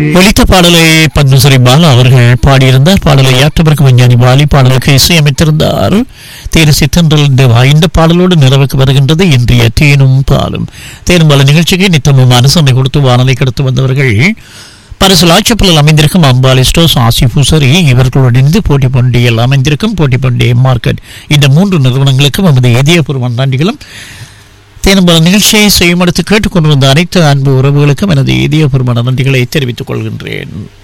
ஒலித்த பாடலை பத்மஸ்ரீ பாலா அவர்கள் பாடியிருந்தார் பாடலை யாற்றவருக்கு விஞ்ஞானி பாலி பாடலுக்கு இசையமைத்திருந்தார் தேனி சித்தன்றல் தேவா இந்த பாடலோடு நிறைவுக்கு வருகின்றது இன்றைய தேனும் பாலும் தேனும் பால நிகழ்ச்சிக்கு நித்தமும் அனுசரணை கொடுத்து வானலை கடத்து வந்தவர்கள் பரிசல் ஆட்சப்பலில் அமைந்திருக்கும் அம்பாலி ஸ்டோர்ஸ் ஆசி பூசரி இவர்களுடன் இணைந்து போட்டி பண்டிகையில் அமைந்திருக்கும் போட்டி பண்டிகை மார்க்கெட் இந்த மூன்று நிறுவனங்களுக்கும் நமது இதயபூர்வ நன்றிகளும் தேனும்பல நிகழ்ச்சியை செய்யும் அடுத்து கேட்டுக்கொண்டிருந்த அனைத்து அன்பு உறவுகளுக்கும் எனது இதயபூர்வ நன்றிகளை தெரிவித்துக் கொள்கின்றேன்